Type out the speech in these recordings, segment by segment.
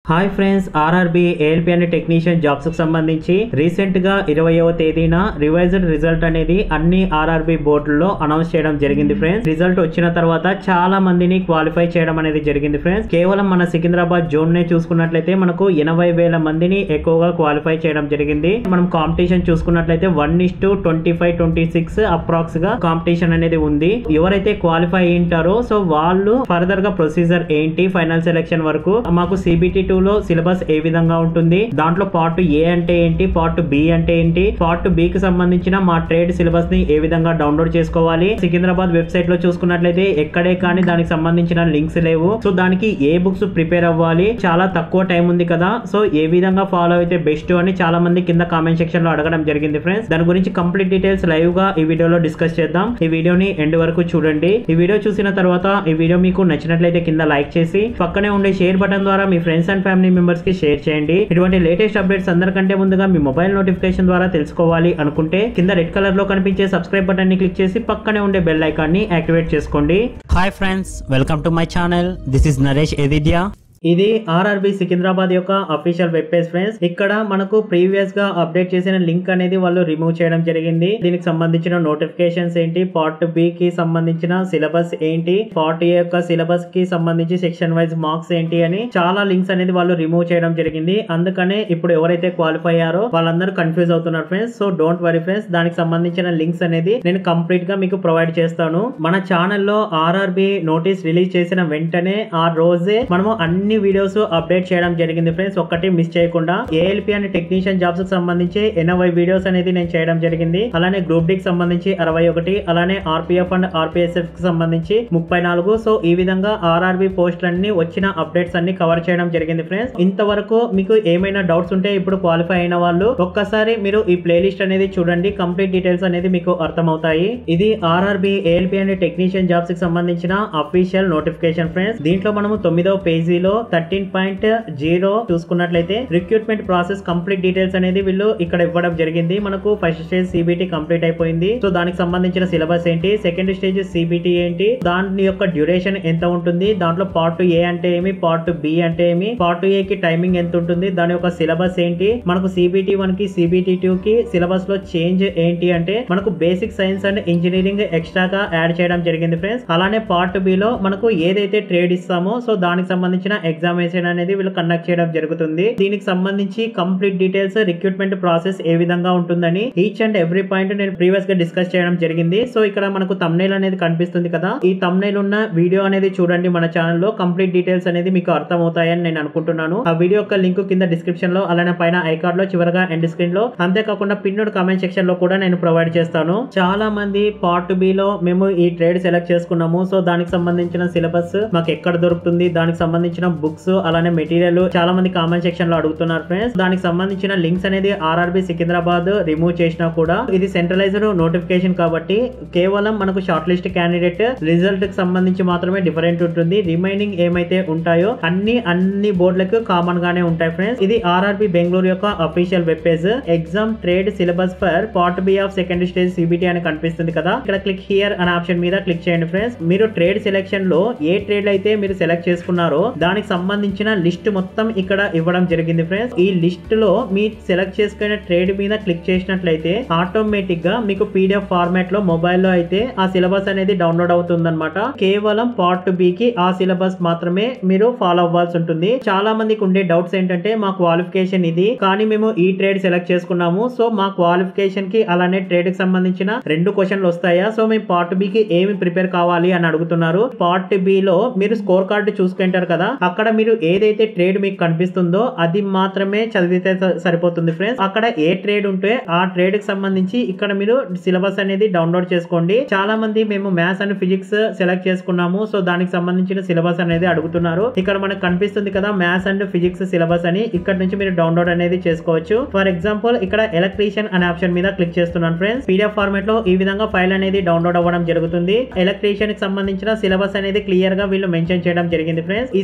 hi friends RRB ALP అనే technician jobs కు సంబంధించి రీసెంట్ గా ఇరవయవ తేదీన రివైజ్డ్ రిజల్ట్ అనేది అన్ని ఆర్ఆర్బి బోర్డుల్లో అనౌన్స్ చేయడం జరిగింది ఫ్రెండ్స్ రిజల్ట్ వచ్చిన తర్వాత చాలా మందిని క్వాలిఫై చేయడం అనేది జరిగింది ఫ్రెండ్స్ కేవలం మన సికింద్రాబాద్ జోన్ నే చూసుకున్నట్లయితే మనకు ఎనభై వేల మందిని ఎక్కువగా క్వాలిఫై చేయడం జరిగింది మనం కాంపిటీషన్ చూసుకున్నట్లయితే one is to twenty five twenty six approx గా కాంపిటీషన్ అనేది ఉంది ఎవరైతే క్వాలిఫై అయింటారో సో వాళ్ళు ఫర్దర్ గా ప్రొసీజర్ ఏంటి ఫైనల్ సెలెక్షన్ వరకు మాకు సిబిటి టూ లో సిలబస్ ఏ విధంగా ఉంటుంది దాంట్లో పార్ట్ ఏ అంటే ఏంటి పార్ట్ బి అంటే ఏంటి పార్ట్ బి కి సంబంధించిన మా ట్రేడ్ సిలబస్ ని ఏ విధంగా డౌన్లోడ్ చేసుకోవాలి సికింద్రాబాద్ వెబ్సైట్ లో చూసుకున్నట్లయితే ఎక్కడే కానీ దానికి సంబంధించిన లింక్స్ లేవు సో దానికి ఏ బుక్స్ ప్రిపేర్ అవ్వాలి చాలా తక్కువ టైం ఉంది కదా సో ఏ విధంగా ఫాలో అయితే బెస్ట్ అని చాలా మంది కింద కామెంట్ సెక్షన్ లో అడగడం జరిగింది ఫ్రెండ్స్ దాని గురించి కంప్లీట్ డీటెయిల్స్ లైవ్ గా ఈ వీడియోలో డిస్కస్ చేద్దాం ఈ వీడియోని ఎండ్ వరకు చూడండి ఈ వీడియో చూసిన తర్వాత ఈ వీడియో మీకు నచ్చినట్లయితే కింద లైక్ చేసి పక్కనే ఉండే షేర్ బటన్ ద్వారా మీ ఫ్రెండ్స్ అండ్ ఫ్యామిలీ మెంబర్స్ కి షేర్ చేయండి ఇటువంటి లేటెస్ట్ అప్డేట్స్ అందరికంటే ముందుగా మీ మొబైల్ నోటిఫికేషన్ ద్వారా తెలుసుకోవాలి అనుకుంటే కింద రెడ్ కలర్ లో కనిపించే సబ్స్క్రైబ్ బటన్ ని క్లిక్ చేసి పక్కనే ఉండే బెల్ ఐకాన్ ని యాక్టివేట్ చేసుకోండి hi friends welcome to my channel this is Naresh ఎదిద్యా ఇది ఆర్ఆర్బి సికింద్రాబాద్ యొక్క అఫీషియల్ వెబ్ పేజ్ ఫ్రెండ్స్ ఇక్కడ మనకు ప్రీవియస్ గా అప్డేట్ చేసిన లింక్ అనేది వాళ్ళు రిమూవ్ చేయడం జరిగింది దీనికి సంబంధించిన నోటిఫికేషన్స్ ఏంటి పార్ట్ బి కి సంబంధించిన సిలబస్ ఏంటి పార్ట్ ఏ యొక్క సిలబస్ కి సంబంధించి సెక్షన్ వైజ్ మార్క్స్ ఏంటి అని చాలా లింక్స్ అనేది వాళ్ళు రిమూవ్ చేయడం జరిగింది అందుకనే ఇప్పుడు ఎవరైతే క్వాలిఫై అయ్యారో వాళ్ళందరూ కన్ఫ్యూజ్ అవుతున్నారు friends so don't worry friends దానికి సంబంధించిన లింక్స్ అనేది నేను కంప్లీట్ గా మీకు ప్రొవైడ్ చేస్తాను మన ఛానల్లో ఆర్ఆర్బి నోటీస్ రిలీజ్ చేసిన వెంటనే ఆ రోజే మనము అన్ని వీడియోస్ అప్డేట్ చేయడం జరిగింది ఫ్రెండ్స్ ఒక్కటి మిస్ చేయకుండా ఏఎల్పి అనే టెక్నీషియన్ జాబ్స్ కి సంబంధించి ఎనభై వీడియోస్ అనేది నేను చేయడం జరిగింది అలానే గ్రూప్ డి కి సంబంధించి అరవై ఒకటి అలానే ఆర్పిఎఫ్ అండ్ ఆర్పిఎస్ఎఫ్ కి సంబంధించి ముప్పై నాలుగు సో ఈ విధంగా ఆర్ఆర్బి పోస్టులన్నీ వచ్చిన అప్డేట్స్ అన్ని కవర్ చేయడం జరిగింది ఫ్రెండ్స్ ఇంతవరకు మీకు ఏమైనా డౌట్స్ ఉంటే ఇప్పుడు క్వాలిఫై అయిన వాళ్ళు ఒక్కసారి మీరు ఈ ప్లేలిస్ట్ అనేది చూడండి కంప్లీట్ డీటెయిల్స్ అనేది మీకు అర్థమవుతాయి ఇది ఆర్ఆర్బి ఏఎల్పి అనే టెక్నీషియన్ జాబ్స్ కి సంబంధించిన అఫీషియల్ నోటిఫికేషన్ ఫ్రెండ్స్ దీంట్లో మనము తొమ్మిదవ పేజీలో థర్టీన్ పాయింట్ జీరో చూసుకున్నట్లయితే రిక్రూట్మెంట్ ప్రాసెస్ కంప్లీట్ డీటెయిల్స్ అనేది వీళ్ళు ఇక్కడ ఇవ్వడం జరిగింది మనకు ఫస్ట్ స్టేజ్ సిబిటి కంప్లీట్ అయిపోయింది సో దానికి సంబంధించిన సిలబస్ ఏంటి సెకండ్ స్టేజ్ సిబిటి ఏంటి దాని యొక్క డ్యూరేషన్ ఎంత ఉంటుంది దాంట్లో పార్ట్ ఏ అంటే ఏమి పార్ట్ బి అంటే ఏమి పార్ట్ ఏ కి టైమింగ్ ఎంత ఉంటుంది దాని యొక్క సిలబస్ ఏంటి మనకు సిబిటి వన్ కి సిబిటి టూ కి సిలబస్ లో చేంజ్ ఏంటి అంటే మనకు బేసిక్ సైన్స్ అండ్ ఇంజనీరింగ్ ఎక్స్ట్రాగా యాడ్ చేయడం జరిగింది ఫ్రెండ్స్ అలానే పార్ట్ బి లో మనకు ఏదైతే ట్రేడ్ ఇస్తామో సో దానికి సంబంధించిన ఎగ్జామినేషన్ అనేది వీళ్ళు కండక్ట్ చేయడం జరుగుతుంది దీనికి సంబంధించి కంప్లీట్ డీటెయిల్స్ రిక్రూట్మెంట్ ప్రాసెస్ ఏ విధంగా ఉంటుందని ఈచ్ అండ్ ఎవ్రీ పాయింట్ నేను ప్రీవియస్ గా డిస్కస్ చేయడం జరిగింది సో ఇక్కడ మనకు తమ్నైల్ అనేది కనిపిస్తుంది కదా ఈ తమ్నైల్ ఉన్న వీడియో అనేది చూడండి మన ఛానల్లో కంప్లీట్ డీటెయిల్స్ అనేది మీకు అర్థమవుతాయని నేను అనుకుంటున్నాను ఆ వీడియో యొక్క లింక్ కింద డిస్క్రిప్షన్ లో అలానే పైన ఐకార్డ్ లో చివరగా ఎండ్ స్క్రీన్ లో అంతేకాకుండా పిన్నోడ్ కామెంట్ సెక్షన్ లో కూడా నేను ప్రొవైడ్ చేస్తాను చాలా మంది పార్ట్ బి లో మేము ఈ ట్రేడ్ సెలెక్ట్ చేసుకున్నాము సో దానికి సంబంధించిన సిలబస్ మాకు ఎక్కడ దొరుకుతుంది దానికి సంబంధించిన బుక్స్ అలానే మెటీరియల్ చాలా మంది కామెంట్ సెక్షన్ లో అడుగుతున్నారు ఫ్రెండ్స్ దానికి సంబంధించిన లింక్స్ అనేది ఆర్ఆర్బి సికింద్రాబాద్ రిమూవ్ చేసినా కూడా ఇది సెంట్రలైజ్డ్ నోటిఫికేషన్ కాబట్టి కేవలం మనకు షార్ట్ లిస్ట్ క్యాండిడేట్ రిజల్ట్ కి సంబంధించి మాత్రమే డిఫరెంట్ ఉంటుంది రిమైనింగ్ ఏమైతే ఉంటాయో అన్ని అన్ని బోర్డులకు కామన్ గానే ఉంటాయి ఫ్రెండ్స్ ఇది ఆర్ఆర్బి బెంగళూరు యొక్క official web page exam trade syllabus for part B of second stage CBT అని కనిపిస్తుంది కదా ఇక్కడ క్లిక్ హియర్ అనే ఆప్షన్ మీద క్లిక్ చేయండి ఫ్రెండ్స్ మీరు ట్రేడ్ సెలెక్షన్ లో ఏ ట్రేడ్ అయితే మీరు సెలెక్ట్ చేసుకున్నారో దానికి సంబంధించిన లిస్ట్ మొత్తం ఇక్కడ ఇవ్వడం జరిగింది ఫ్రెండ్స్ ఈ లిస్ట్ లో మీ సెలెక్ట్ చేసుకున్న ట్రేడ్ మీద క్లిక్ చేసినట్లయితే ఆటోమేటిక్ గా మీకు పీడిఎఫ్ ఫార్మాట్ లో మొబైల్ లో అయితే ఆ సిలబస్ అనేది డౌన్లోడ్ అవుతుంది కేవలం పార్ట్ బి కి ఆ సిలబస్ మాత్రమే మీరు ఫాలో అవ్వాల్సి ఉంటుంది చాలా మందికి ఉండే డౌట్స్ ఏంటంటే మా క్వాలిఫికేషన్ ఇది కానీ మేము ఈ ట్రేడ్ సెలెక్ట్ చేసుకున్నాము సో మా క్వాలిఫికేషన్ కి అలానే ట్రేడ్ కి సంబంధించిన రెండు క్వశ్చన్లు వస్తాయా సో మేము పార్ట్ బి కి ఏమి ప్రిపేర్ కావాలి అని అడుగుతున్నారు పార్ట్ బి లో మీరు స్కోర్ కార్డు చూసుకుంటారు కదా అక్కడ మీరు ఏదైతే ట్రేడ్ మీకు కనిపిస్తుందో అది మాత్రమే చదివితే స- సరిపోతుంది ఫ్రెండ్స్ అక్కడ ఏ ట్రేడ్ ఉంటే ఆ ట్రేడ్ కి సంబంధించి ఇక్కడ మీరు సిలబస్ అనేది డౌన్లోడ్ చేసుకోండి చాలా మంది మేము మ్యాథ్స్ అండ్ ఫిజిక్స్ సెలెక్ట్ చేసుకున్నాము సో దానికి సంబంధించిన సిలబస్ అనేది అడుగుతున్నారు ఇక్కడ మనకు కనిపిస్తుంది కదా మ్యాథ్స్ అండ్ ఫిజిక్స్ సిలబస్ అని ఇక్కడ నుంచి మీరు డౌన్లోడ్ అనేది చేసుకోవచ్చు ఫర్ ఎగ్జాంపుల్ ఇక్కడ ఎలక్ట్రీషియన్ అనే ఆప్షన్ మీద క్లిక్ చేస్తున్నాను ఫ్రెండ్స్ పీడిఎఫ్ ఫార్మాట్ లో ఈ విధంగా ఫైల్ అనేది డౌన్లోడ్ అవ్వడం జరుగుతుంది ఎలక్ట్రీషియన్ కి సంబంధించిన సిలబస్ అనేది క్లియర్ గా వీళ్ళు మెన్షన్ చేయడం జరిగింది ఫ్రెండ్స్ ఈ సిలబస్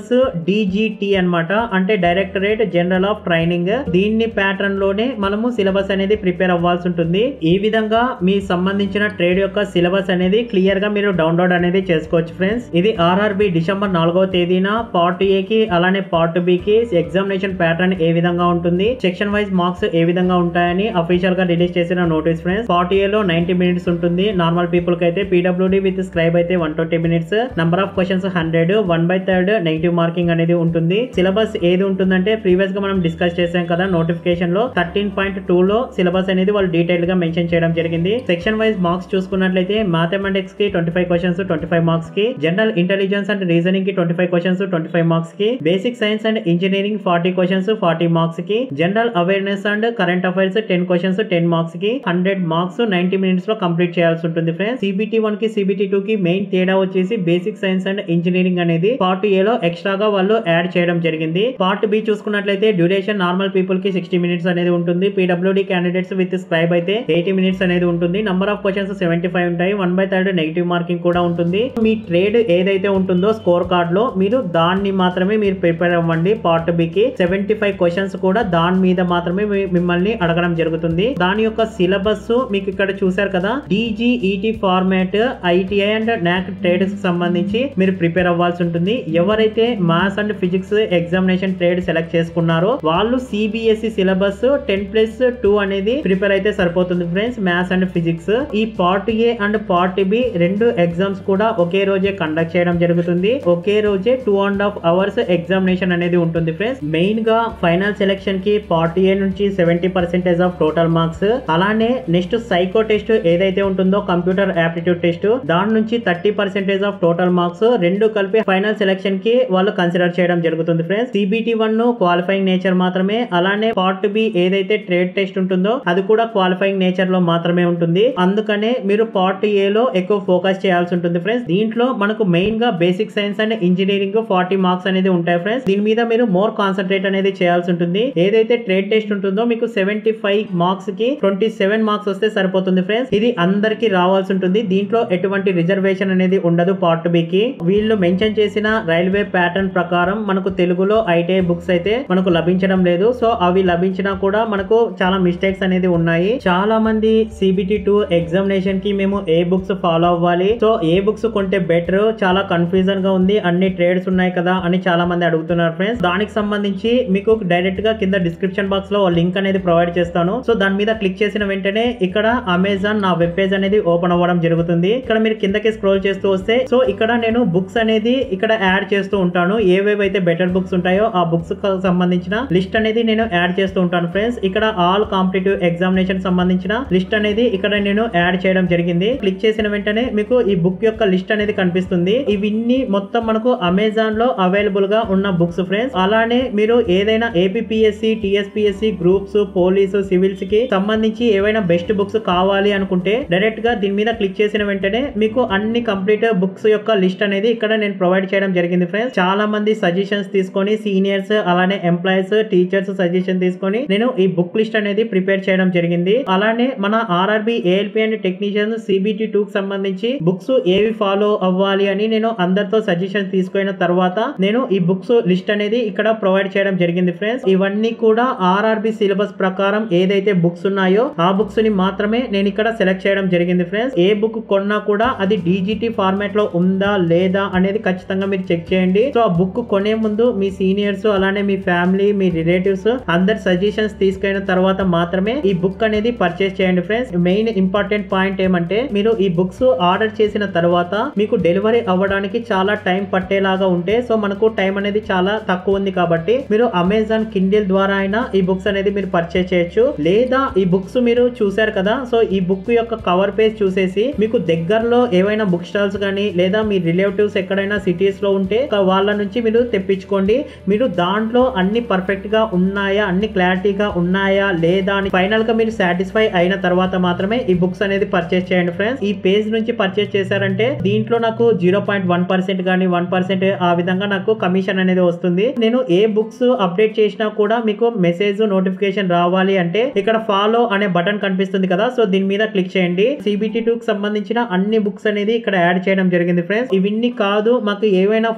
సిలబస్ డిజిటి అన్నమాట అంటే డైరెక్టరేట్ జనరల్ ఆఫ్ ట్రైనింగ్ దీన్ని ప్యాటర్న్ లోనే మనము సిలబస్ అనేది ప్రిపేర్ అవ్వాల్సి ఉంటుంది ఈ విధంగా మీ సంబంధించిన ట్రేడ్ యొక్క సిలబస్ అనేది క్లియర్ గా మీరు డౌన్లోడ్ అనేది చేసుకోవచ్చు ఫ్రెండ్స్ ఇది ఆర్ఆర్బి డిసెంబర్ నాలుగవ తేదీన పార్ట్ ఏ కి అలానే పార్ట్ బి కి ఎగ్జామినేషన్ ప్యాటర్న్ ఏ విధంగా ఉంటుంది సెక్షన్ వైజ్ మార్క్స్ ఏ విధంగా ఉంటాయని అఫీషియల్ గా రిలీజ్ చేసిన నోటీస్ ఫ్రెండ్స్ పార్ట్ ఏ లో నైన్టీ మినిట్స్ ఉంటుంది నార్మల్ పీపుల్ కి అయితే పీడబ్ల్యూడి విత్ స్క్రైబ్ అయితే one twenty minutes number of questions hundred one by third negative marking అనేది ఉంటుంది సిలబస్ ఏది ఉంటుందంటే ప్రీవియస్ గా మనం డిస్కస్ చేసాం కదా నోటిఫికేషన్ లో థర్టీన్ పాయింట్ టూ లో సిలబస్ అనేది వాళ్ళు డీటెయిల్ గా మెన్షన్ చేయడం జరిగింది సెక్షన్ వైజ్ మార్క్స్ చూసుకున్నట్లయితే మ్యాథమెటిక్స్ కి twenty five questions twenty five marks కి జనరల్ ఇంటెలిజెన్స్ అండ్ రీజనింగ్ కి twenty five questions twenty five marks కి basic science and engineering forty questions forty marks కి general awareness and current affairs ten questions ten marks కి hundred marks ninety minutes లో complete చేయాల్సి ఉంటుంది friends CBT one కి CBT two కి main తేడా వచ్చేసి బేసిక్ సైన్స్ అండ్ ఇంజనీరింగ్ అనేది పార్ట్ ఏ లో ఎక్స్ట్రాగా వాళ్ళు యాడ్ చేయడం జరిగింది పార్ట్ బి చూసుకున్నట్లయితే డ్యూరేషన్ నార్మల్ పీపుల్ కి సిక్స్టీ మినిట్స్ అనేది ఉంటుంది పీడబ్ల్యూడి క్యాండిడేట్స్ విత్ స్క్రైబ్ అయితే ఎయిటీ మినిట్స్ అనేది ఉంటుంది number of questions seventy five ఉంటాయి one by third negative marking కూడా ఉంటుంది మీ ట్రేడ్ ఏదైతే ఉంటుందో స్కోర్ కార్డ్ లో మీరు దాన్ని మాత్రమే మీరు ప్రిపేర్ అవ్వండి పార్ట్ బి కి సెవెంటీ ఫైవ్ క్వశ్చన్స్ కూడా దాని మీద మాత్రమే మీ- మిమ్మల్ని అడగడం జరుగుతుంది దాని యొక్క సిలబస్ మీకు ఇక్కడ చూసారు కదా DGET format ITI and NAC trades కి సంబంధించి మీరు ప్రిపేర్ అవ్వాల్సి ఉంటుంది ఎవరైతే maths and physics examination trade select చేసుకున్నారో వాళ్ళు CBSE syllabus ten plus two అనేది ప్రిపేర్ అయితే సరిపోతుంది ఫ్రెండ్స్ మ్యాథ్స్ అండ్ ఫిజిక్స్ ఈ part A and part B రెండు ఎగ్జామ్స్ కూడా ఒకే రోజే కండక్ట్ చేయడం జరుగుతుంది ఒకే రోజే two and half hours examination అనేది ఉంటుంది ఫ్రెండ్స్ మెయిన్ గా ఫైనల్ సెలెక్షన్ కి పార్ట్ ఏ నుంచి seventy percentage of total marks అలానే నెక్స్ట్ సైకో టెస్ట్ ఏదైతే ఉంటుందో కంప్యూటర్ యాప్టిట్యూడ్ టెస్ట్ దాని నుంచి thirty percentage of total marks రెండు కలిపి ఫైనల్ సెలెక్షన్ కి వాళ్ళు కన్సిడర్ చేయడం జరుగుతుంది friends CBT one qualifying nature మాత్రమే అలానే పార్ట్ బి ఏదైతే ట్రేడ్ టెస్ట్ ఉంటుందో అది కూడా క్వాలిఫైయింగ్ నేచర్ లో మాత్రమే ఉంటుంది అందుకనే మీరు పార్ట్ ఏ లో ఎక్కువ ఫోకస్ చేయాల్సి ఉంటుంది ఫ్రెండ్స్ దీంట్లో మనకు మెయిన్ గా basic science and engineering forty marks అనేది ఉంటాయి ఫ్రెండ్స్ దీని మీద మీరు మోర్ కాన్సన్ట్రేట్ అనేది చేయాల్సి ఉంటుంది ఏదైతే ట్రేడ్ టెస్ట్ ఉంటుందో మీకు సెవెంటీ ఫైవ్ మార్క్స్ కి ట్వంటీ సెవెన్ మార్క్స్ వస్తే సరిపోతుంది ఫ్రెండ్స్ ఇది అందరికి రావాల్సి ఉంటుంది దీంట్లో ఎటువంటి రిజర్వేషన్ అనేది ఉండదు పార్ట్ బి కి వీళ్ళు మెన్షన్ చేసిన రైల్వే ప్యాటర్న్ ప్రకారం మనకు తెలుగులో ఐటీఐ బుక్స్ అయితే మనకు లభించడం లేదు సో అవి లభించినా కూడా మనకు చాలా మిస్టేక్స్ అనేది ఉన్నాయి చాలా మంది సిబిటి టూ ఎగ్జామినేషన్ కి మేము ఏ బుక్స్ ఫాలో అవ్వాలి సో ఏ బుక్స్ కొంటే బెటర్ చాలా కన్ఫ్యూజన్ గా ఉంది అన్ని ట్రేడ్స్ ఉన్నాయి కదా అని చాలా మంది అడుగుతున్నారు ఫ్రెండ్స్ దానికి సంబంధించి మీకు డైరెక్ట్ గా కింద డిస్క్రిప్షన్ బాక్స్ లో లింక్ అనేది ప్రొవైడ్ చేస్తాను సో దాని మీద క్లిక్ చేసిన వెంటనే ఇక్కడ అమెజాన్ నా వెబ్ పేజ్ అనేది ఓపెన్ అవ్వడం జరుగుతుంది ఇక్కడ మీరు కిందకి స్క్రోల్ చేస్తూ వస్తే సో ఇక్కడ నేను బుక్స్ అనేది ఇక్కడ యాడ్ చేస్తూ ఉంటాను ఏవేవైతే బెటర్ బుక్స్ ఉంటాయో ఆ బుక్స్ సంబంధించిన లిస్ట్ అనేది నేను యాడ్ చేస్తూ ఉంటాను ఫ్రెండ్స్ ఇక్కడ ఆల్ కాంపిటేటివ్ ఎగ్జామినేషన్ సంబంధించిన లిస్ట్ అనేది ఇక్కడ నేను యాడ్ చేయడం జరిగింది క్లిక్ చేసిన వెంటనే మీకు ఈ బుక్ యొక్క లిస్ట్ అనేది కనిపిస్తుంది ఇవన్నీ మొత్తం మనకు అమెజాన్ లో అవైలబుల్ గా ఉన్న బుక్స్ ఫ్రెండ్స్ అలానే మీరు ఏదైనా APSC TSPSC groups police civils కి సంబంధించి ఏవైనా బెస్ట్ బుక్స్ కావాలి అనుకుంటే డైరెక్ట్ గా దీని మీద క్లిక్ చేసిన వెంటనే మీకు అన్ని కంప్లీట్ బుక్స్ యొక్క లిస్ట్ అనేది ఇక్కడ నేను ప్రొవైడ్ చేయడం జరిగింది ఫ్రెండ్స్ చాలా మంది సజెషన్స్ తీసుకొని సీనియర్స్ అలానే ఎంప్లాయీస్ టీచర్స్ సజెషన్ తీసుకొని నేను ఈ బుక్ లిస్ట్ అనేది ప్రిపేర్ చేయడం జరిగింది అలానే మన RRB ALP and technician CBT two కి సంబంధించి బుక్స్ ఏవి ఫాలో అవ్వాలి అని నేను అందరితో సజెషన్ తీసుకున్న తర్వాత నేను ఈ బుక్స్ లిస్ట్ అనేది ఇక్కడ ప్రొవైడ్ చేయడం జరిగింది ఫ్రెండ్స్ ఇవన్నీ కూడా ఆర్ఆర్బి సిలబస్ ప్రకారం ఏదైతే బుక్స్ ఉన్నాయో ఆ బుక్స్ ని మాత్రమే నేను ఇక్కడ సెలెక్ట్ చేయడం జరిగింది ఫ్రెండ్స్ ఏ బుక్ కొన్నా కూడా అది డిజిటి ఫార్మాట్ లో ఉందా లేదా అనేది ఖచ్చితంగా మీరు చెక్ చేయండి సో ఆ బుక్ కొనే ముందు మీ సీనియర్స్ అలానే మీ ఫ్యామిలీ మీ రిలేటివ్స్ అందరి సజెషన్స్ తీసుకున్న తర్వాత మాత్రమే ఈ బుక్ అనేది పర్చేస్ చేయండి ఫ్రెండ్స్ మెయిన్ ఇంపార్టెంట్ పాయింట్ ఏమంటే మీరు ఈ బుక్స్ ఆర్డర్ చేసిన తర్వాత మీకు డెలివరీ అవ్వడానికి చాలా టైం పట్టేలాగా ఉంటే సో మనకు టైం అనేది చాలా తక్కువ ఉంది కాబట్టి మీరు అమెజాన్ కిండిల్ ద్వారా అయినా ఈ బుక్స్ అనేది మీరు పర్చేస్ చేయొచ్చు లేదా ఈ బుక్స్ మీరు చూసారు కదా సో ఈ బుక్ యొక్క కవర్ పేజ్ చూసేసి మీకు దగ్గరలో ఏవైనా బుక్ స్టాల్స్ కానీ లేదా మీ రిలేటివ్స్ ఎక్కడైనా సిటీస్ లో ఉంటే ఒక వాళ్ళ నుంచి మీరు తెప్పించుకోండి మీరు దాంట్లో అన్ని పర్ఫెక్ట్ గా ఉన్నాయా అన్ని క్లారిటీగా ఉన్నాయా లేదా అని ఫైనల్ గా మీరు సాటిస్ఫై అయిన తర్వాత మాత్రమే ఈ బుక్స్ అనేది పర్చేస్ చేయండి ఫ్రెండ్స్ ఈ పేజ్ నుంచి పర్చేస్ చేశారంటే దీంట్లో నాకు జీరో పాయింట్ వన్ పర్సెంట్ కానీ వన్ పర్సెంట్ ఆ విధంగా నాకు కమిషన్ అనేది వస్తుంది నేను ఏ బుక్స్ అప్డేట్ చేసినా కూడా మీకు మెసేజ్ నోటిఫికేషన్ రావాలి అంటే ఇక్కడ ఫాలో అనే బటన్ కనిపిస్తుంది కదా సో దీని మీద క్లిక్ చేయండి సిబిటి టూ కి సంబంధించిన అన్ని బుక్స్ అనేది ఇక్కడ యాడ్ చేయడం జరిగింది ఫ్రెండ్స్ ఇవన్నీ కాదు మాకు ఏవైనా ఫ్రీగా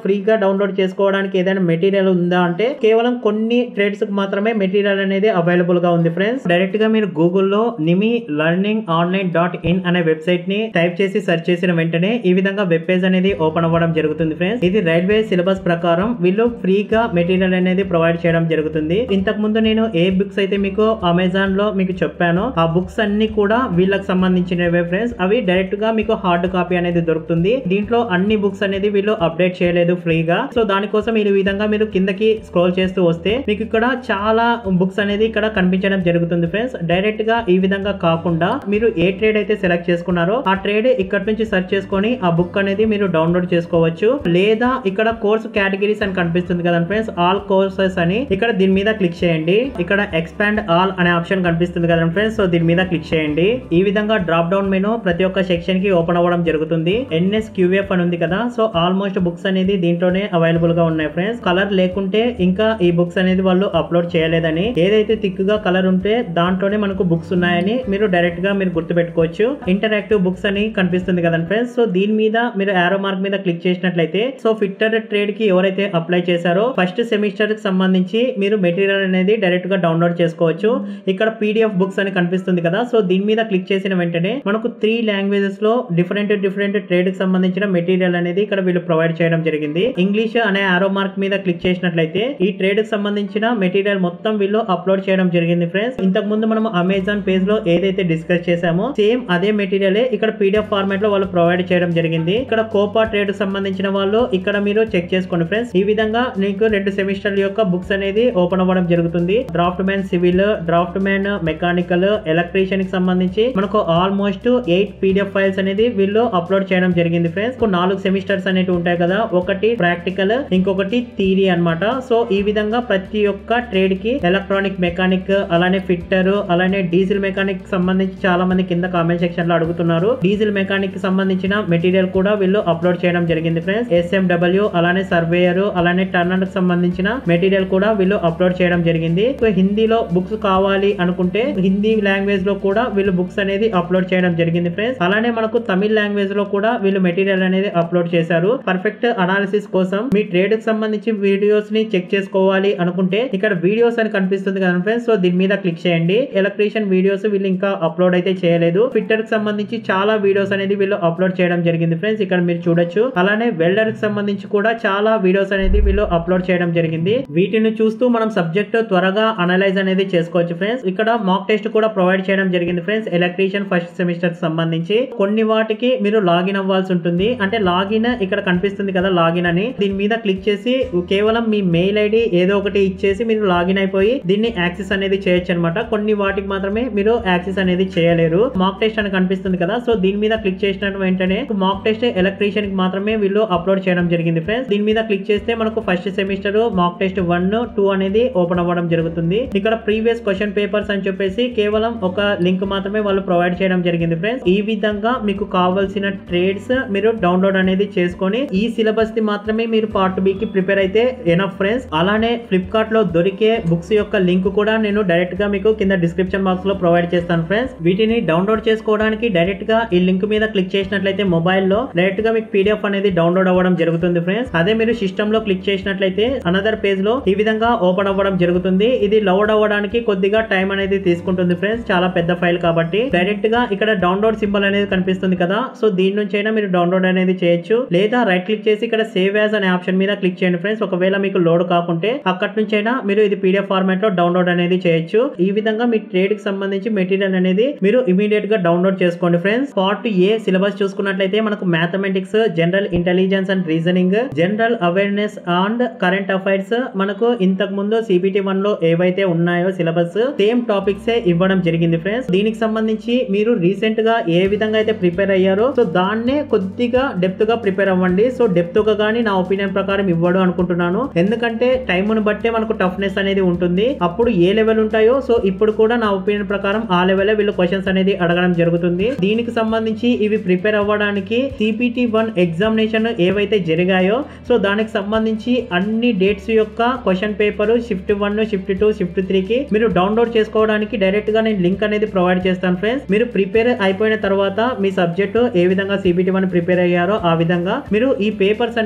డౌన్లోడ్ చేసుకోవడానికి ఏదైనా మెటీరియల్ ఉందా అంటే కేవలం కొన్ని ట్రేడ్స్ కి మాత్రమే మెటీరియల్ అనేది అవైలబుల్ గా ఉంది ఫ్రెండ్స్ డైరెక్ట్ గా మీరు గూగుల్లో NIMI learning online dot in అనే వెబ్సైట్ ని టైప్ చేసి సెర్చ్ చేసిన వెంటనే ఈ విధంగా వెబ్ పేజ్ అనేది ఓపెన్ అవ్వడం జరుగుతుంది ఫ్రెండ్స్ ఇది రైల్వే సిలబస్ ప్రకారం వీళ్ళు ఫ్రీగా మెటీరియల్ అనేది ప్రొవైడ్ చేయడం జరుగుతుంది ఇంతకు ముందు నేను ఏ బుక్స్ అయితే మీకు అమెజాన్ లో మీకు చెప్పానో ఆ బుక్స్ అన్ని కూడా వీళ్ళకి సంబంధించినవే ఫ్రెండ్స్ అవి డైరెక్ట్ గా మీకు హార్డ్ కాపీ అనేది దొరుకుతుంది దీంట్లో అన్ని బుక్స్ అనేది వీళ్ళు అప్డేట్ చేయలేదు ఫ్రీగా సో దానికోసం ఈ విధంగా మీరు కిందకి స్క్రోల్ చేస్తూ వస్తే మీకు ఇక్కడ చాలా బుక్స్ అనేది ఇక్కడ కనిపించడం జరుగుతుంది ఫ్రెండ్స్ డైరెక్ట్ గా ఈ విధంగా కాకుండా మీరు ఏ ట్రేడ్ అయితే సెలెక్ట్ చేసుకున్నారో ఆ ట్రేడ్ ఇక్కడ నుంచి సెర్చ్ చేసుకొని ఆ బుక్ అనేది మీరు డౌన్లోడ్ చేసుకోవచ్చు లేదా ఇక్కడ కోర్స్ కేటగిరీస్ అని కనిపిస్తుంది కదా ఫ్రెండ్స్ ఆల్ కోర్సెస్ అని ఇక్కడ దీని మీద క్లిక్ చేయండి ఇక్కడ ఎక్స్పాండ్ ఆల్ అనే ఆప్షన్ కనిపిస్తుంది కదా ఫ్రెండ్స్ సో దీని మీద క్లిక్ చేయండి ఈ విధంగా డ్రాప్ డౌన్ మెనూ ప్రతి ఒక్క సెక్షన్ కి ఓపెన్ అవ్వడం జరుగుతుంది ఎన్ఎస్ క్యూఎఫ్ అని ఉంది కదా సో ఆల్మోస్ట్ బుక్స్ అనేది దీంట్లోనే అవైలబుల్ గా ఉన్నాయి ఫ్రెండ్స్ కలర్ లేకుంటే ఇంకా ఈ బుక్స్ అనేది వాళ్ళు అప్లోడ్ చేయలేదని ఏదైతే థిక్ గా కలర్ ఉంటే దాంట్లోనే మనకు బుక్స్ ఉన్నాయని మీరు డైరెక్ట్ గా మీరు గుర్తుపెట్టుకోవచ్చు ఇంటరాక్టివ్ బుక్స్ అని కనిపిస్తుంది కదా ఫ్రెండ్స్ సో దీని మీద మీరు ఆరో మార్క్ మీద క్లిక్ చేసినట్లయితే సో ఫిట్టర్ ట్రేడ్ కి ఎవరైతే అప్లై చేశారో ఫస్ట్ సెమిస్టర్ కి సంబంధించి మీరు మెటీరియల్ అనేది డైరెక్ట్ గా డౌన్లోడ్ చేసుకోవచ్చు ఇక్కడ పీడిఎఫ్ బుక్స్ అని కనిపిస్తుంది కదా సో దీని మీద క్లిక్ చేసిన వెంటనే మనకు త్రీ లాంగ్వేజెస్ లో డిఫరెంట్ డిఫరెంట్ ట్రేడ్ కి సంబంధించిన మెటీరియల్ అనేది ఇక్కడ వీళ్ళు ప్రొవైడ్ చేయడం జరిగింది ఇంగ్లీష్ అనే ఆరో మార్క్ మీద క్లిక్ చేసినట్లయితే ఈ ట్రేడ్ కి సంబంధించిన మెటీరియల్ మొత్తం వీళ్ళు అప్లోడ్ చేయడం జరిగింది ఫ్రెండ్స్ ఇంతకు ముందు మనం అమెజాన్ పేజ్ లో ఏదైతే డిస్కస్ చేసామో సేమ్ అదే మెటీరియల్ ఇక్కడ పీడిఎఫ్ ఫార్మాట్ లో వాళ్ళు ప్రొవైడ్ చేయడం జరిగింది ఇక్కడ కోపా ట్రేడ్ సంబంధించిన వాళ్ళు ఇక్కడ మీరు చెక్ చేసుకోండి ఫ్రెండ్స్ ఈ విధంగా నీకు రెండు సెమిస్టర్ యొక్క బుక్స్ అనేది ఓపెన్ అవ్వడం జరుగుతుంది draughtsman civil draughtsman mechanical electrician కి సంబంధించి మనకు ఆల్మోస్ట్ ఎయిట్ పీడిఎఫ్ ఫైల్స్ అనేది వీళ్ళు అప్లోడ్ చేయడం జరిగింది ఫ్రెండ్స్ నాలుగు సెమిస్టర్స్ అనేవి ఉంటాయి కదా ఒకటి ప్రాక్టికల్ ఇంకొకటి థీరీ అన్నమాట సో ఈ విధంగా ప్రతి ఒక్క ట్రేడ్ కి ఎలక్ట్రానిక్ మెకానిక్ అలానే ఫిట్టర్ అలానే డీజిల్ మెకానిక్ సంబంధించి చాలా మంది కింద కామెంట్ సెక్షన్ లో అడుగుతున్నారు డీజిల్ మెకానిక్ కి సంబంధించిన మెటీరియల్ కూడా వీళ్ళు అప్లోడ్ చేయడం జరిగింది ఫ్రెండ్స్ ఎస్ఎండబ్ల్యూ అలానే సర్వేయర్ అలానే టర్నర్ కి సంబంధించిన మెటీరియల్ కూడా వీళ్ళు అప్లోడ్ చేయడం జరిగింది సో హిందీలో బుక్స్ కావాలి అనుకుంటే హిందీ లాంగ్వేజ్ లో కూడా వీళ్ళు బుక్స్ అనేది అప్లోడ్ చేయడం జరిగింది ఫ్రెండ్స్ అలానే మనకు తమిళ లాంగ్వేజ్ లో కూడా వీళ్ళు మెటీరియల్ అనేది అప్లోడ్ చేశారు పర్ఫెక్ట్ అనాలిసిస్ కోసం మీ ట్రేడ్ కి సంబంధించి వీడియోస్ ని చెక్ చేసుకోవాలి అనుకుంటే ఇక్కడ వీడియోస్ అని కనిపిస్తుంది కదా ఫ్రెండ్స్ సో దీని మీద క్లిక్ చేయండి ఎలక్ట్రీషియన్ వీడియోస్ వీళ్ళు ఇంకా అప్లోడ్ అయితే చేయలేదు ట్విట్టర్ కి సంబంధించి చాలా వీడియోస్ అనేది వీళ్ళు అప్లోడ్ చేయడం జరిగింది ఫ్రెండ్స్ ఇక్కడ మీరు చూడొచ్చు అలానే వెల్డర్ కి సంబంధించి కూడా చాలా వీడియోస్ అనేది వీళ్ళు అప్లోడ్ చేయడం జరిగింది వీటిని చూస్తూ మనం సబ్జెక్ట్ త్వరగా అనలైజ్ అనేది చేసుకోవచ్చు ఫ్రెండ్స్ ఇక్కడ మాక్ టెస్ట్ కూడా ప్రొవైడ్ చేయడం జరిగింది ఫ్రెండ్స్ ఎలక్ట్రీషియన్ ఫస్ట్ సెమిస్టర్ కి సంబంధించి కొన్ని వాటికి మీరు లాగిన్ అవ్వాల్సి ఉంటుంది అంటే లాగిన్ ఇక్కడ కనిపిస్తుంది కదా లాగిన్ అని దీని మీద క్లిక్ చేసి కేవలం మీ మెయిల్ ఐడి ఏదో ఒకటి ఇచ్చేసి మీరు లాగిన్ అయిపోయి దీన్ని యాక్సెస్ అనేది చేయొచ్చు అనమాట కొన్ని వాటికి మాత్రమే మీరు యాక్సెస్ అనేది చేయలేరు మాక్ టెస్ట్ అని కనిపిస్తుంది కదా సో దీని మీద క్లిక్ చేసిన వెంటనే మాక్ టెస్ట్ ఎలక్ట్రీషియన్ కి మాత్రమే వీళ్ళు అప్లోడ్ చేయడం జరిగింది ఫ్రెండ్స్ దీని మీద క్లిక్ చేస్తే మనకు first semester mock test one two అనేది ఓపెన్ అవ్వడం జరుగుతుంది ఇక్కడ ప్రీవియస్ క్వశ్చన్ పేపర్స్ అని చెప్పేసి కేవలం ఒక లింక్ మాత్రమే వాళ్ళు ప్రొవైడ్ చేయడం జరిగింది ఫ్రెండ్స్ ఈ విధంగా మీకు కావాల్సిన ట్రేడ్స్ మీరు డౌన్లోడ్ అనేది చేసుకొని ఈ సిలబస్ ని మాత్రమే మీరు పార్ట్ బి కి ప్రిపేర్ అయితే ఎనఫ్ ఫ్రెండ్స్ అలానే ఫ్లిప్కార్ట్ లో దొరికే బుక్స్ యొక్క లింక్ కూడా నేను డైరెక్ట్ గా మీకు కింద డిస్క్రిప్షన్ బాక్స్ లో ప్రొవైడ్ చేస్తాను ఫ్రెండ్స్ వీటిని డౌన్లోడ్ చేసుకోవడానికి డైరెక్ట్ గా ఈ లింక్ మీద క్లిక్ చేసినట్లయితే మొబైల్ లో డైరెక్ట్ గా మీకు పీడిఎఫ్ అనేది డౌన్లోడ్ అవ్వడం జరుగుతుంది ఫ్రెండ్స్ అదే మీరు సిస్టమ్ లో క్లిక్ చేసినట్లయితే అనదర్ పేజ్ లో ఈ విధంగా ఓపెన్ అవ్వడం జరుగుతుంది ఇది లోడ్ అవ్వడానికి కొద్దిగా టైం అనేది తీసుకుంటుంది ఫ్రెండ్స్ చాలా పెద్ద ఫైల్ కాబట్టి డైరెక్ట్ గా ఇక్కడ డౌన్లోడ్ సింబల్ అనేది కనిపిస్తుంది కదా సో దీని నుంచి అయినా మీరు డౌన్లోడ్ అనేది చేయొచ్చు లేదా రైట్ క్లిక్ చేసి ఇక్కడ సేవ్ యాజ్ అనే ఆప్షన్ మీద క్లిక్ చేయండి ఫ్రెండ్స్ ఒకవేళ మీకు లోడ్ కాకుంటే అక్కడి నుంచి అయినా మీరు ఇది పీడిఎఫ్ ఫార్మాట్ లో డౌన్లోడ్ అనేది చేయొచ్చు ఈ విధంగా మీ ట్రేడ్ కి సంబంధించి మెటీరియల్ అనేది మీరు ఇమీడియట్ గా డౌన్లోడ్ చేసుకోండి ఫ్రెండ్స్ పార్ట్ ఏ సిలబస్ చూసుకున్నట్లయితే మనకు mathematics general intelligence and reasoning general awareness and current affairs మనకు ఇంతకు ముందు సిబిటి వన్ లో ఏవైతే ఉన్నాయో సిలబస్ సేమ్ టాపిక్స్ ఇవ్వడం జరిగింది ఫ్రెండ్స్ దీనికి సంబంధించి మీరు రీసెంట్ గా ఏ విధంగా అయితే ప్రిపేర్ అయ్యారో సో దాన్నే కొద్దిగా డెప్త్ గా ప్రిపేర్ అవ్వండి సో డెప్త్ గా కానీ నా ఒపీనియన్ ప్రకారం ఇవ్వడం అనుకుంటున్నాను ఎందుకంటే టైంను బట్టే మనకు టఫ్నెస్ అనేది ఉంటుంది అప్పుడు ఏ లెవెల్ ఉంటాయో సో ఇప్పుడు కూడా నా ఒపీనియన్ ప్రకారం ఆ లెవెల్ వీళ్ళు క్వశ్చన్స్ అనేది అడగడం జరుగుతుంది దీనికి సంబంధించి ఇవి ప్రిపేర్ అవ్వడానికి సిపిటి వన్ ఎగ్జామినేషన్ ఏవైతే జరిగాయో సో దానికి సంబంధించి అన్ని డేట్స్ యొక్క question paper shift one shift two shift three కి మీరు డౌన్లోడ్ చేసుకోవడానికి డైరెక్ట్ గా నేను లింక్ అనేది ప్రొవైడ్ చేస్తాను ఫ్రెండ్స్ మీరు ప్రిపేర్ అయిపోయిన తర్వాత మీ సబ్జెక్ట్ ఏ విధంగా సిబిటి వన్ ప్రిపేర్ అయ్యారో ఆ విధంగా మీరు ఈ పేపర్స్ అనేది ప్రాక్టీస్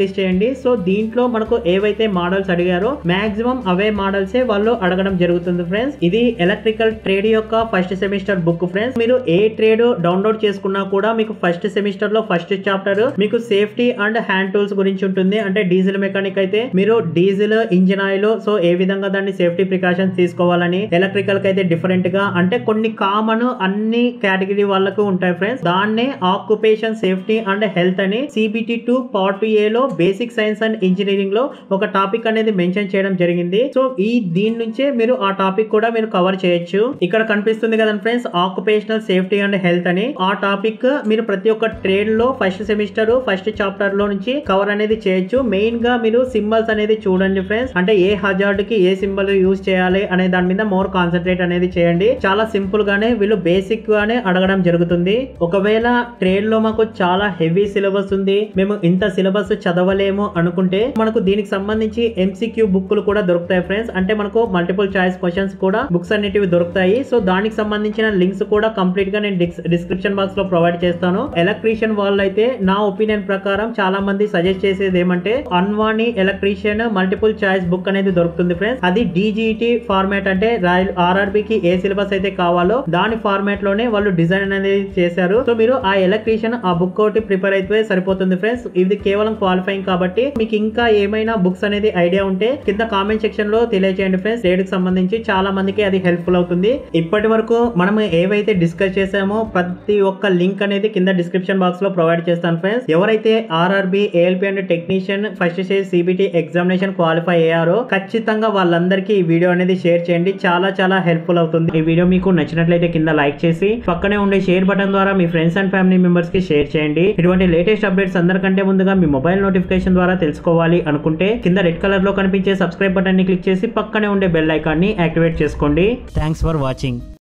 ప్రాక్టీస్ చేయండి సో దీంట్లో మనకు ఏవైతే మోడల్స్ అడిగారో మాక్సిమం అవే మోడల్స్ వాళ్ళు అడగడం జరుగుతుంది ఫ్రెండ్స్ ఇది ఎలక్ట్రికల్ ట్రేడ్ యొక్క ఫస్ట్ సెమిస్టర్ బుక్ ఫ్రెండ్స్ మీరు ఏ ట్రేడ్ డౌన్లోడ్ చేసుకున్నా కూడా మీకు ఫస్ట్ సెమిస్టర్ లో ఫస్ట్ చాప్టర్ మీకు సేఫ్టీ అండ్ హ్యాండ్ టూల్స్ గురించి ఉంటుంది అంటే డీజిల్ మెకానిక్ అయితే మీరు డీజిల్ ఇంజిన్ ఆయిల్ సో ఏ విధంగా దాన్ని సేఫ్టీ ప్రికాషన్స్ తీసుకోవాలని ఎలక్ట్రికల్ కి అయితే డిఫరెంట్ గా అంటే కొన్ని కామన్ అన్ని కేటగిరీ వాళ్ళకు ఉంటాయి ఫ్రెండ్స్ దాన్నే ఆక్యుపేషన్ సేఫ్టీ అండ్ హెల్త్ అని సిబిటి టూ పార్ట్ ఏ లో బేసిక్ సైన్స్ అండ్ ఇంజనీరింగ్ లో ఒక టాపిక్ అనేది మెన్షన్ చేయడం జరిగింది సో ఈ దీని నుంచే మీరు ఆ టాపిక్ కూడా మీరు కవర్ చేయొచ్చు ఇక్కడ కనిపిస్తుంది కదా friends occupational safety and health అని ఆ టాపిక్ మీరు ప్రతి ఒక్క ట్రేడ్ లో ఫస్ట్ సెమిస్టర్ ఫస్ట్ చాప్టర్ లో నుంచి కవర్ అనేది చేయొచ్చు మెయిన్ గా మీరు సింబల్స్ అనేది చూడండి ఫ్రెండ్స్ అంటే ఏ హజార్డ్ కి ఏ సింబల్ యూజ్ చేయాలి అనే దాని మీద మోర్ కాన్సన్ట్రేట్ అనేది చేయండి చాలా సింపుల్ గానే వీళ్ళు బేసిక్ గానే అడగడం జరుగుతుంది ఒకవేళ ట్రేడ్ లో మాకు చాలా హెవీ సిలబస్ ఉంది మేము ఇంత సిలబస్ చదవలేము అనుకుంటే మనకు దీనికి సంబంధించి ఎంసీక్యూ బుక్లు కూడా దొరుకుతాయి ఫ్రెండ్స్ అంటే మనకు మల్టిపుల్ చాయిస్ క్వశ్చన్స్ కూడా బుక్స్ అనేటివి దొరుకుతాయి సో దానికి సంబంధించిన లింక్స్ కూడా కంప్లీట్ గా నేను డిస్క్రిప్షన్ బాక్స్ లో ప్రొవైడ్ చేస్తాను ఎలక్ట్రీషియన్ వాళ్ళు అయితే నా ఒపీనియన్ ప్రకారం చాలా మంది సజెస్ట్ చేసేది ఏమంటే అన్వాణి ఎలక్ట్రీషియన్ మల్టిపుల్ చాయిస్ బుక్ అనేది దొరుకుతుంది ఫ్రెండ్స్ అది డీజీటీ ఫార్మాట్ అంటే రాయల్ ఆర్ఆర్బి కి ఏ సిలబస్ అయితే కావాలో దాని ఫార్మాట్ లోనే వాళ్ళు డిజైన్ అనేది చేశారు సో మీరు ఆ ఎలక్ట్రీషియన్ ఆ బుక్ ఒకటి ప్రిపేర్ అయితే సరిపోతుంది ఫ్రెండ్స్ ఇది కేవలం క్వాలిఫైయింగ్ కాబట్టి మీకు ఇంకా ఏమైనా బుక్స్ అనేది ఐడియా ఉంటే కింద కామెంట్ సెక్షన్ లో తెలియజేయండి ఫ్రెండ్స్ రేట్ కి సంబంధించి చాలా మందికి అది హెల్ప్ఫుల్ అవుతుంది ఇప్పటి వరకు మనం ఏవైతే డిస్కస్ చేసామో ప్రతి ఒక్క లింక్ అనేది కింద డిస్క్రిప్షన్ బాక్స్ లో ప్రొవైడ్ చేస్తాను ఫ్రెండ్స్ ఎవరైతే RRB ALP and technician first stage CBT examination qualify అయ్యారో ఖచ్చితంగా వాళ్ళందరికీ ఈ వీడియో అనేది షేర్ చేయండి చాలా చాలా హెల్ప్ఫుల్ అవుతుంది ఈ వీడియో మీకు నచ్చినట్లయితే కింద లైక్ చేసి పక్కనే ఉండే షేర్ బటన్ ద్వారా మీ ఫ్రెండ్స్ అండ్ ఫ్యామిలీ మెంబర్స్ కి షేర్ చేయండి ఇటువంటి లేటెస్ట్ అప్డేట్స్ అందరికంటే ముందుగా మీ మొబైల్ నోటిఫికేషన్ ద్వారా తెలుసుకోవాలి అనుకుంటే కింద రెడ్ కలర్ లో కనిపించే సబ్స్క్రైబ్ బటన్ ని క్లిక్ చేసి పక్కనే ఉండే బెల్ ఐకాన్ ని యాక్టివేట్ చేసుకోండి థ్యాంక్స్ ఫర్ వాచింగ్